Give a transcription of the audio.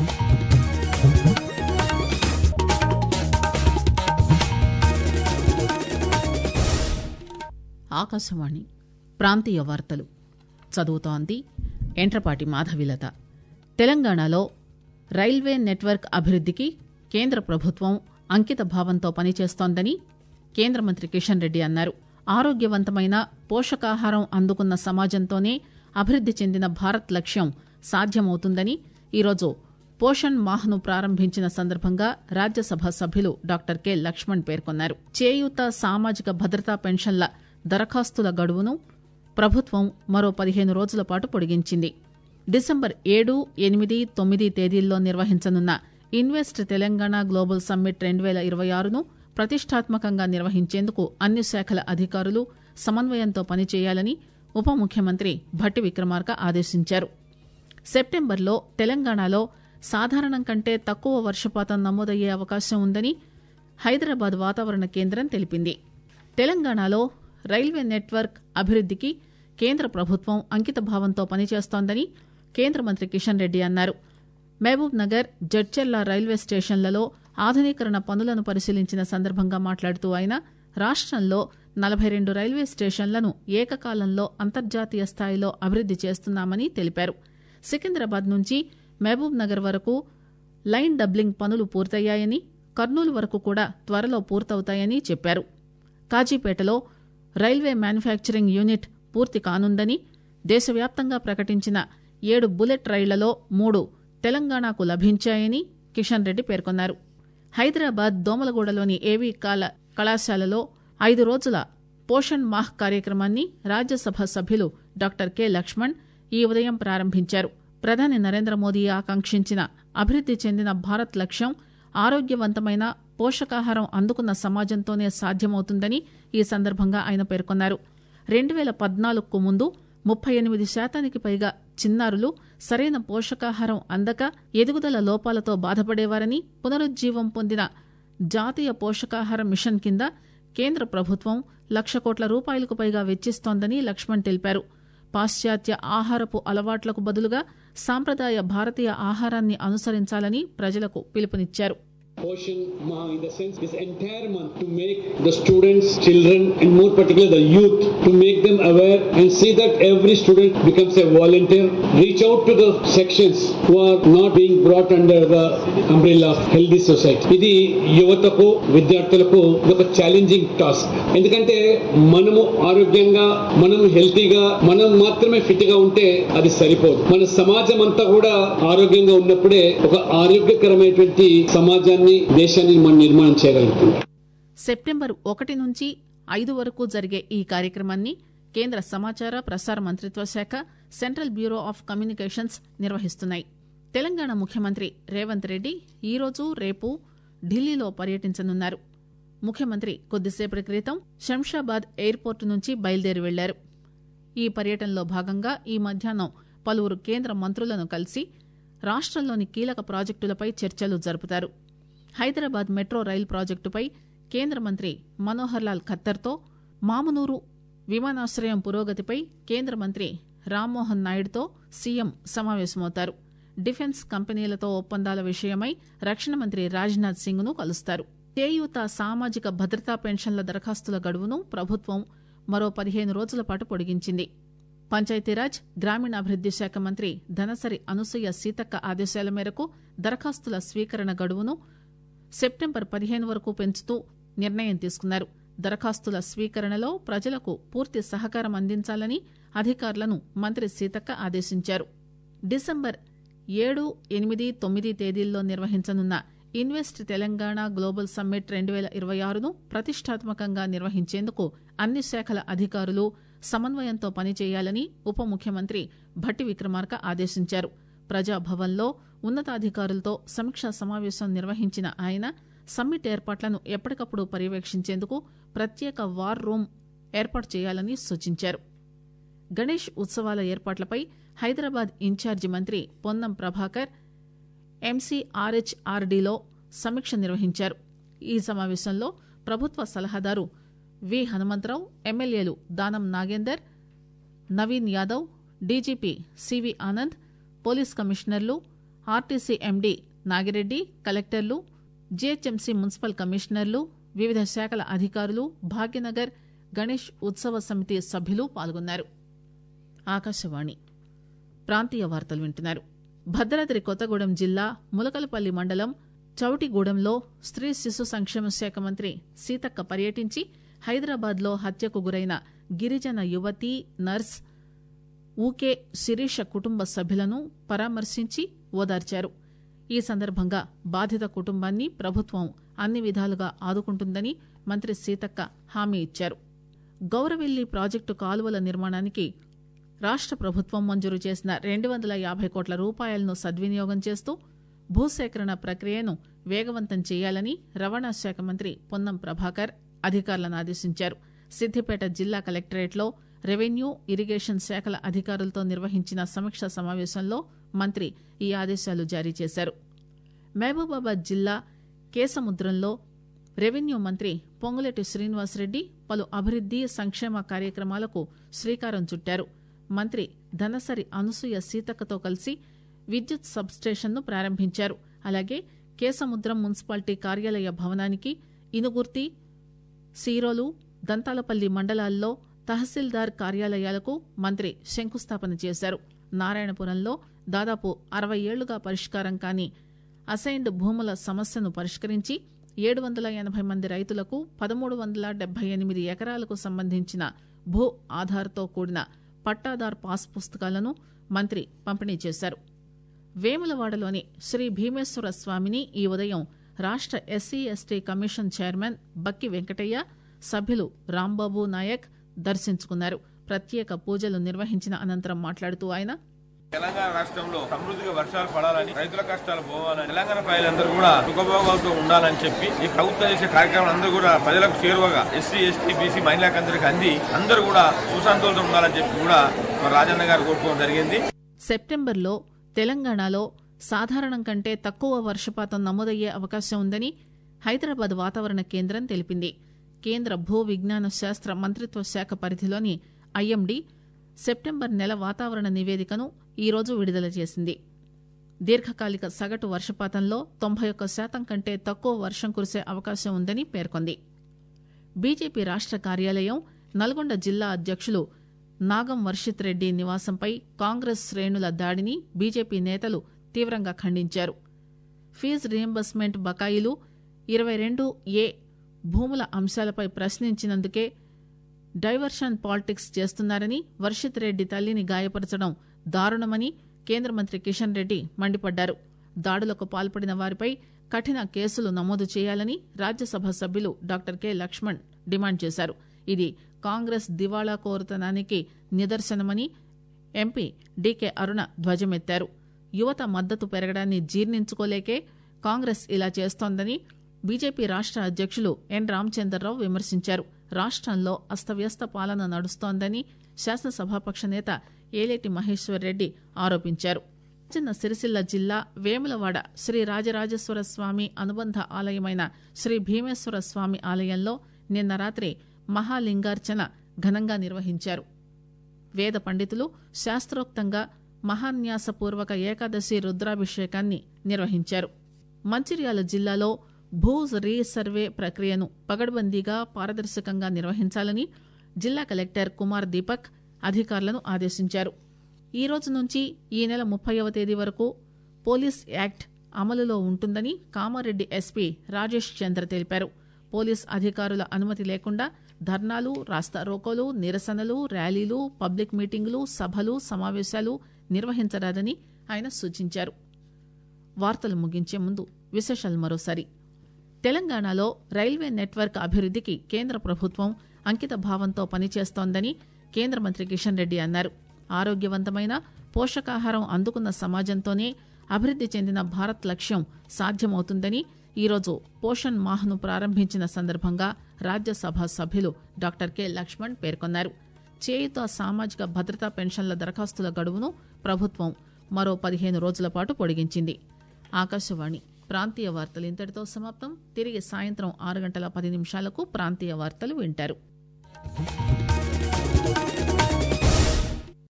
ఆకాశవాణి ప్రాంతీయ వార్తలు చదువుతోంది ఎంట్రపాటి మాధవిలత తెలంగాణలో రైల్వే నెట్వర్క్ అభివృద్దికి కేంద్ర ప్రభుత్వం అంకిత భావంతో పనిచేస్తోందని కేంద్ర మంత్రి కిషన్ రెడ్డి అన్నారు ఆరోగ్యవంతమైన పోషకాహారం అందుకున్న సమాజంతోనే అభివృద్ది చెందిన భారత్ లక్ష్యం సాధ్యమవుతుందని ఈరోజు పోషణ్ మాహ్ను ప్రారంభించిన సందర్భంగా రాజ్యసభ సభ్యులు డాక్టర్ కె లక్ష్మణ్ పేర్కొన్నారు చేయూత సామాజిక భద్రతా పెన్షన్ల దరఖాస్తుల గడువును ప్రభుత్వం మరో పదిహేను రోజుల పాటు పొడిగించింది డిసెంబర్ ఏడు ఎనిమిది తొమ్మిది తేదీల్లో నిర్వహించనున్న ఇన్వెస్ట్ తెలంగాణ గ్లోబల్ సమ్మిట్ రెండు పేల ఇరవై ఆరును ప్రతిష్టాత్మకంగా నిర్వహించేందుకు అన్ని శాఖల అధికారులు సమన్వయంతో పనిచేయాలని ఉప ముఖ్యమంత్రి భట్టి విక్రమార్క ఆదేశించారు సెప్టెంబర్లో తెలంగాణలో సాధారణం కంటే తక్కువ వర్షపాతం నమోదయ్యే అవకాశం ఉందని హైదరాబాద్ వాతావరణ కేంద్రం తెలిపింది తెలంగాణలో రైల్వే నెట్వర్క్ అభివృద్దికి కేంద్ర ప్రభుత్వం అంకిత భావంతో పనిచేస్తోందని కేంద్ర మంత్రి కిషన్ రెడ్డి అన్నారు మహబూబ్ నగర్ జడ్చెర్ల రైల్వే స్టేషన్లలో ఆధునీకరణ పనులను పరిశీలించిన సందర్భంగా మాట్లాడుతూ ఆయన రాష్టంలో నలభై రెండు రైల్వే స్టేషన్లను ఏకకాలంలో అంతర్జాతీయ స్థాయిలో అభివృద్ది చేస్తున్నామని తెలిపారు సికింద్రాబాద్ నుంచి మహబూబ్ నగర్ వరకు లైన్ డబ్లింగ్ పనులు పూర్తయ్యాయని కర్నూలు వరకు కూడా త్వరలో పూర్తవుతాయని చెప్పారు కాజీపేటలో రైల్వే మ్యానుఫ్యాక్చరింగ్ యూనిట్ పూర్తి కానుందని దేశవ్యాప్తంగా ప్రకటించిన ఏడు బుల్లెట్ రైళ్లలో మూడు తెలంగాణకు లభించాయని కిషన్ రెడ్డి పేర్కొన్నారు హైదరాబాద్ దోమలగూడలోని ఏవీ కాల కళాశాలలో ఐదు రోజుల పోషణ్ మాహ్ కార్యక్రమాన్ని రాజ్యసభ సభ్యులు డాక్టర్ కె లక్ష్మణ్ ఈ ఉదయం ప్రారంభించారు ప్రధాని నరేంద్ర మోదీ ఆకాంక్షించిన అభివృద్ది చెందిన భారత్ లక్ష్యం ఆరోగ్యవంతమైన పోషకాహారం అందుకున్న సమాజంతోనే సాధ్యమవుతుందని ఈ సందర్భంగా ఆయన పేర్కొన్నారు రెండు పేల పద్నాలుగుకు ముందు ముప్పై ఎనిమిది శాతానికి పైగా చిన్నారులు సరైన పోషకాహారం అందక ఎదుగుదల లోపాలతో బాధపడేవారని పునరుజ్జీవం పొందిన జాతీయ పోషకాహార మిషన్ కింద కేంద్ర ప్రభుత్వం లక్ష కోట్ల రూపాయలకు పైగా వెచ్చిస్తోందని లక్ష్మణ్ తెలిపారు పాశ్చాత్య ఆహారపు అలవాట్లకు బదులుగా సాంప్రదాయ భారతీయ ఆహారాన్ని అనుసరించాలని ప్రజలకు పిలుపునిచ్చారు Portion Ma in the sense this entire month to make the students, children, and more particularly the youth to make them aware and see that every student becomes a volunteer. Reach out to the sections who are not being brought under the umbrella of healthy society. ఇది యువతకు విద్యార్థులకు ఒక challenging task ఎందుకంటే మనము ఆరోగ్యంగా మనము హెల్తీగా మనం మాత్రమే ఫిట్ గా ఉంటే అది సరిపోదు మన సమాజం అంతా కూడా ఆరోగ్యంగా ఉన్నప్పుడే ఒక ఆరోగ్యకరమైనటువంటి సమాజాన్ని దేశాన్ని మనం నిర్మాణం చేయగలుగుతాం సెప్టెంబర్ ఒకటి నుంచి ఐదు వరకు జరిగే ఈ కార్యక్రమాన్ని కేంద్ర సమాచార ప్రసార మంత్రిత్వ శాఖ సెంట్రల్ బ్యూరో ఆఫ్ కమ్యూనికేషన్స్ నిర్వహిస్తున్నాయి తెలంగాణ ముఖ్యమంత్రి రేవంత్ రెడ్డి ఈరోజు రేపు ఢిల్లీలో పర్యటించనున్నారు ముఖ్యమంత్రి కొద్దిసేపటి క్రితం శంషాబాద్ ఎయిర్పోర్టు నుంచి బయలుదేరి వెళ్లారు ఈ పర్యటనలో భాగంగా ఈ మధ్యాహ్నం పలువురు కేంద్ర మంత్రులను కలిసి రాష్టంలోని కీలక ప్రాజెక్టులపై చర్చలు జరుపుతారు హైదరాబాద్ మెట్రో రైలు ప్రాజెక్టుపై కేంద్ర మంత్రి మనోహర్ లాల్ ఖత్తర్తో మామునూరు విమానాశ్రయం పురోగతిపై కేంద్ర మంత్రి రామ్మోహన్ నాయుడుతో సీఎం సమావేశమవుతారు డిఫెన్స్ కంపెనీలతో ఒప్పందాల విషయమై రక్షణ మంత్రి రాజ్నాథ్ సింగ్ ను కలుస్తారు చేయూత సామాజిక భద్రతా పెన్షన్ల దరఖాస్తుల గడువును ప్రభుత్వం మరో పదిహేను రోజుల పాటు పొడిగించింది పంచాయతీరాజ్ గ్రామీణాభివృద్ది శాఖ మంత్రి ధనసరి అనసూయ సీతక్క ఆదేశాల మేరకు దరఖాస్తుల స్వీకరణ గడువును సెప్టెంబర్ పదిహేను వరకు పెంచుతూ నిర్ణయం తీసుకున్నారు దరఖాస్తుల స్వీకరణలో ప్రజలకు పూర్తి సహకారం అందించాలని అధికారులను మంత్రి సీతక్క ఆదేశించారు డిసెంబర్ ఏడు ఎనిమిది తొమ్మిది తేదీల్లో నిర్వహించనున్న ఇన్వెస్ట్ తెలంగాణ గ్లోబల్ సమ్మిట్ రెండు పేల ఇరవై ఆరును ప్రతిష్టాత్మకంగా నిర్వహించేందుకు అన్ని శాఖల అధికారులు సమన్వయంతో పనిచేయాలని ఉప ముఖ్యమంత్రి భట్టి విక్రమార్క ఆదేశించారు ప్రజాభవన్లో ఉన్నతాధికారులతో సమీక్షా సమావేశం నిర్వహించిన ఆయన సమ్మిట్ ఏర్పాట్లను ఎప్పటికప్పుడు పర్యవేక్షించేందుకు ప్రత్యేక వార్ రూమ్ ఏర్పాటు చేయాలని సూచించారు గణేష్ ఉత్సవాల ఏర్పాట్లపై హైదరాబాద్ ఇన్ఛార్జి మంత్రి పొన్నం ప్రభాకర్ ఎంసీఆర్హెచ్ఆర్డీలో సమీక్ష నిర్వహించారు ఈ సమావేశంలో ప్రభుత్వ సలహాదారు వి హనుమంతరావు ఎమ్మెల్యేలు Danam Nagender Naveen Yadav DGP CV Anand police కమిషనర్లు ఆర్టీసీ ఎండీ నాగిరెడ్డి కలెక్టర్లు జీహెచ్ఎంసీ మున్సిపల్ కమిషనర్లు వివిధ శాఖల అధికారులు భాగ్యనగర్ గణేష్ ఉత్సవ సమితి సభ్యులు పాల్గొన్నారు ఆకాశవాణి ప్రాంతీయ వార్తలు వింటున్నారు భద్రాద్రి కొత్తగూడెం జిల్లా ములకలపల్లి మండలం చౌటిగూడెంలో స్త్రీ శిశు సంక్షేమ శాఖ మంత్రి సీతక్క పర్యటించి హైదరాబాద్ లో హత్యకు గురైన గిరిజన యువతి నర్స్ ఊకే శిరీష కుటుంబ సభ్యులను పరామర్శించి ఓదార్చారు ఈ సందర్భంగా బాధిత కుటుంబాన్ని ప్రభుత్వం అన్ని విధాలుగా ఆదుకుంటుందని మంత్రి సీతక్క హామీ ఇచ్చారు గౌరవెల్లి ప్రాజెక్టు కాలువల నిర్మాణానికి రాష్ట ప్రభుత్వం మంజూరు చేసిన రెండు వందల యాభై కోట్ల రూపాయలను సద్వినియోగం చేస్తూ భూసేకరణ ప్రక్రియను వేగవంతం చేయాలని రవాణా శాఖ మంత్రి పొన్నం ప్రభాకర్ అధికారులను ఆదేశించారు సిద్దిపేట జిల్లా కలెక్టరేట్లో రెవెన్యూ ఇరిగేషన్ శాఖల అధికారులతో నిర్వహించిన సమీక్షా సమావేశంలో మంత్రి ఈ ఆదేశాలు జారీ చేశారు మహబూబాబాద్ జిల్లా కేసముద్రంలో రెవెన్యూ మంత్రి పొంగులేటి శ్రీనివాసరెడ్డి పలు అభివృద్ది సంక్షేమ కార్యక్రమాలకు శ్రీకారం చుట్టారు మంత్రి ధనసరి అనసూయ సీతక్కతో కలిసి విద్యుత్ సబ్స్టేషన్ను ప్రారంభించారు అలాగే కేసముద్రం మున్సిపాలిటీ కార్యాలయ భవనానికి ఇనుగుర్తి సీరోలు దంతాలపల్లి మండలాల్లో తహసీల్దార్ కార్యాలయాలకు మంత్రి శంకుస్థాపన చేశారు నారాయణపురంలో దాదాపు అరవై ఏళ్లుగా పరిష్కారం కాని అసైన్డ్ భూముల సమస్యను పరిష్కరించి ఏడు వందల ఎనభై మంది రైతులకు పదమూడు వందల డెబ్బై ఎనిమిది ఎకరాలకు సంబంధించిన భూ ఆధార్తో కూడిన పట్టాదార్ పాస్ పుస్తకాలను మంత్రి పంపిణీ చేశారు వేములవాడలోని శ్రీ భీమేశ్వర స్వామిని ఈ ఉదయం రాష్ట SC ST commission chairman Bakki Venkataiah సభ్యులు రాంబాబు నాయక్ దర్శించుకున్నారు ప్రత్యేక పూజలు నిర్వహించిన అనంతరం మాట్లాడుతూ ఆయన తెలంగాణ రాష్ట్రంలో సమృద్ధిగా వర్షాలు పడాలని రైతుల కష్టాలు పోవాలని తెలంగాణ ప్రజలందరూ కూడా సుఖభోగాలతో ఉండాలని చెప్పి ఈ ప్రభుత్వం చేసే కార్యక్రమం అందరూ కూడా ప్రజలకు చేరువగా ఎస్సీ ఎస్టీ బీసీ మహిళలకు అందరికి అంది అందరూ కూడా సుశాంతులతో ఉండాలని చెప్పి కూడా మరి రాజన్న గారు కోరుకోవడం జరిగింది సెప్టెంబర్లో తెలంగాణలో సాధారణం కంటే తక్కువ వర్షపాతం నమోదయ్యే అవకాశం ఉందని హైదరాబాద్ వాతావరణ కేంద్రం తెలిపింది కేంద్ర భూ విజ్ఞాన శాస్త్ర మంత్రిత్వ శాఖ పరిధిలోని ఐఎండీ సెప్టెంబర్ నెల వాతావరణ నివేదికను ఈరోజు విడుదల చేసింది దీర్ఘకాలిక సగటు వర్షపాతంలో తొంభై ఒక్క శాతం కంటే తక్కువ వర్షం కురిసే అవకాశం ఉందని పేర్కొంది బీజేపీ రాష్ట కార్యాలయం నల్గొండ జిల్లా అధ్యక్షులు నాగం వర్షిత్ రెడ్డి నివాసంపై కాంగ్రెస్ శ్రేణుల దాడిని బీజేపీ నేతలు తీవ్రంగా ఖండించారు ఫీజు రియంబర్స్మెంట్ బకాయిలు ఇరవై రెండు ఏ భూముల అంశాలపై ప్రశ్నించినందుకే డైవర్షన్ పాలిటిక్స్ చేస్తున్నారని వర్షిత్ రెడ్డి తల్లిని గాయపరచడం దారుణమని కేంద్ర మంత్రి కిషన్ రెడ్డి మండిపడ్డారు దాడులకు పాల్పడిన వారిపై కఠిన కేసులు నమోదు చేయాలని రాజ్యసభ సభ్యులు డాక్టర్ కె లక్ష్మణ్ డిమాండ్ చేశారు ఇది కాంగ్రెస్ దివాళా కోరుతనానికి నిదర్శనమని ఎంపీ డీకే అరుణ ధ్వజమెత్తారు యువత మద్దతు పెరగడాన్ని జీర్ణించుకోలేకే కాంగ్రెస్ ఇలా చేస్తోందని బీజేపీ రాష్ట అధ్యక్షులు ఎన్ రామచంద్రరావు విమర్శించారు రాష్టంలో అస్తవ్యస్త పాలన నడుస్తోందని శాసనసభాపక్ష నేత ఏలేటి మహేశ్వర్ రెడ్డి ఆరోపించారు చిన్న సిరిసిల్ల జిల్లా వేములవాడ శ్రీ రాజరాజేశ్వర స్వామి అనుబంధ ఆలయమైన శ్రీ భీమేశ్వర స్వామి ఆలయంలో నిన్న రాత్రి మహాలింగార్చన ఘనంగా నిర్వహించారు వేద పండితులు శాస్త్రోక్తంగా మహాన్యాసపూర్వక ఏకాదశి రుద్రాభిషేకాన్ని నిర్వహించారు మంచిర్యాల జిల్లాలో భూ రీసర్వే ప్రక్రియను పగడ్బందీగా పారదర్శకంగా నిర్వహించాలని జిల్లా కలెక్టర్ కుమార్ దీపక్ అధికారులను ఆదేశించారు ఈ రోజు నుంచి ఈ నెల ముప్పైవ తేదీ వరకు పోలీస్ యాక్ట్ అమలులో ఉంటుందని కామారెడ్డి ఎస్పీ రాజేష్ చంద్ర తెలిపారు పోలీస్ అధికారుల అనుమతి లేకుండా ధర్నాలు రాస్తారోకోలు నిరసనలు ర్యాలీలు పబ్లిక్ మీటింగులు సభలు సమావేశాలు నిర్వహించరాదని ఆయన సూచించారు వార్తలు ముగించే ముందు విశేషాలు మరోసారి తెలంగాణలో రైల్వే నెట్వర్క్ అభివృద్దికి కేంద్ర ప్రభుత్వం అంకిత భావంతో పనిచేస్తోందని కేంద్ర మంత్రి కిషన్ రెడ్డి అన్నారు ఆరోగ్యవంతమైన పోషకాహారం అందుకున్న సమాజంతోనే అభివృద్ది చెందిన భారత్ లక్ష్యం సాధ్యమవుతుందని ఈరోజు పోషణ్ మాహ్ను ప్రారంభించిన సందర్భంగా రాజ్యసభ సభ్యులు డాక్టర్ కె లక్ష్మణ్ పేర్కొన్నారు చేయుత సామాజిక భద్రతా పెన్షన్ల దరఖాస్తుల గడువును ప్రభుత్వం మరో పదిహేను రోజుల పాటు పొడిగించింది ఆకాశవాణి ప్రాంతీయ వార్తలు ఇంతటితో సమాప్తం తిరిగి సాయంత్రం ఆరు గంటల పది నిమిషాలకు ప్రాంతీయ వార్తలు వింటారు